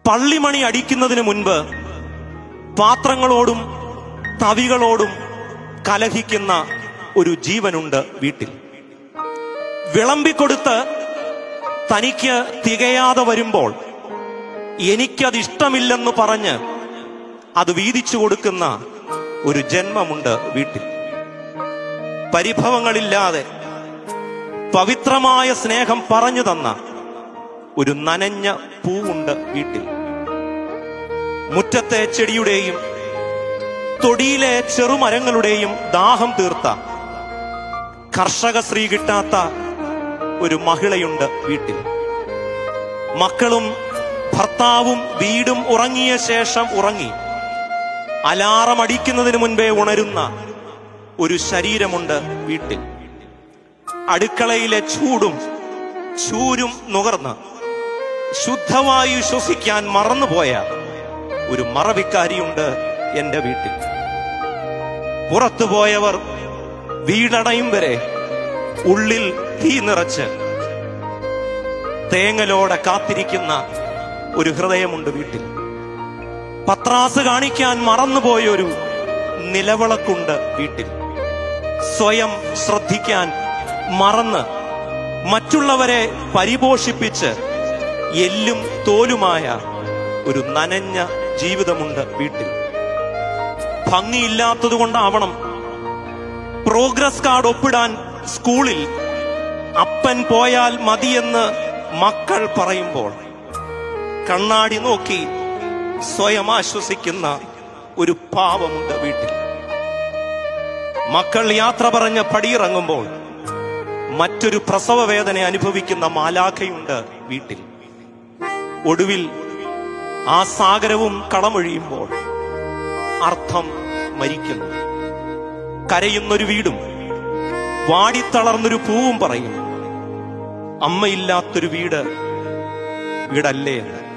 പള്ളിമണി അടിക്കുന്നതിന് മുൻപ് പാത്രങ്ങളോടും തവികളോടും കലഹിക്കുന്ന ഒരു ജീവനുണ്ട് വീട്ടിൽ വിളമ്പിക്കൊടുത്ത് തനിക്ക് തികയാതെ വരുമ്പോൾ എനിക്കത് ഇഷ്ടമില്ലെന്ന് പറഞ്ഞ് അത് വീതിച്ചു കൊടുക്കുന്ന ഒരു ജന്മമുണ്ട് വീട്ടിൽ പരിഭവങ്ങളില്ലാതെ പവിത്രമായ സ്നേഹം പറഞ്ഞു തന്ന ഒരു നനഞ്ഞ പൂവുണ്ട് വീട്ടിൽ മുറ്റത്തെ ചെടിയുടെയും തൊടിയിലെ ചെറുമരങ്ങളുടെയും ദാഹം തീർത്ത കർഷക സ്ത്രീ കിട്ടാത്ത ഒരു മഹിളയുണ്ട് വീട്ടിൽ മക്കളും ഭർത്താവും വീടും ഉറങ്ങിയ ശേഷം ഉറങ്ങി അലാറം അടിക്കുന്നതിന് മുൻപേ ഉണരുന്ന ഒരു ശരീരമുണ്ട് വീട്ടിൽ അടുക്കളയിലെ ചൂടും ചൂരും നുകർന്ന് ശുദ്ധവായു ശ്വസിക്കാൻ മറന്നുപോയ ഒരു മറവിക്കാരിയുണ്ട് എന്റെ വീട്ടിൽ പുറത്തുപോയവർ വീടണയും വരെ ഉള്ളിൽ തീ നിറച്ച് തേങ്ങലോടെ കാത്തിരിക്കുന്ന ഒരു ഹൃദയമുണ്ട് വീട്ടിൽ പത്രാസ് കാണിക്കാൻ മറന്നുപോയൊരു നിലവിളക്കുണ്ട് വീട്ടിൽ സ്വയം ശ്രദ്ധിക്കാൻ മറന്ന് മറ്റുള്ളവരെ പരിപോഷിപ്പിച്ച് എല്ലും തോലുമായ ഒരു നനഞ്ഞ ജീവിതമുണ്ട് വീട്ടിൽ ഭംഗിയില്ലാത്തത് കൊണ്ടാവണം പ്രോഗ്രസ് കാർഡ് ഒപ്പിടാൻ സ്കൂളിൽ അപ്പൻ പോയാൽ മതിയെന്ന് മക്കൾ പറയുമ്പോൾ കണ്ണാടി നോക്കി സ്വയം ആശ്വസിക്കുന്ന ഒരു പാവമുണ്ട് വീട്ടിൽ മക്കൾ യാത്ര പറഞ്ഞ് പടിയിറങ്ങുമ്പോൾ മറ്റൊരു പ്രസവ വേദന അനുഭവിക്കുന്ന മാലാഖയുണ്ട് വീട്ടിൽ ഒടുവിൽ ആ സാഗരവും കളമൊഴിയുമ്പോൾ അർത്ഥം മരിക്കുന്നു കരയുന്നൊരു വീടും വാടിത്തളർന്നൊരു പൂവും പറയും അമ്മയില്ലാത്തൊരു വീട് വീടല്ലേ എന്ന്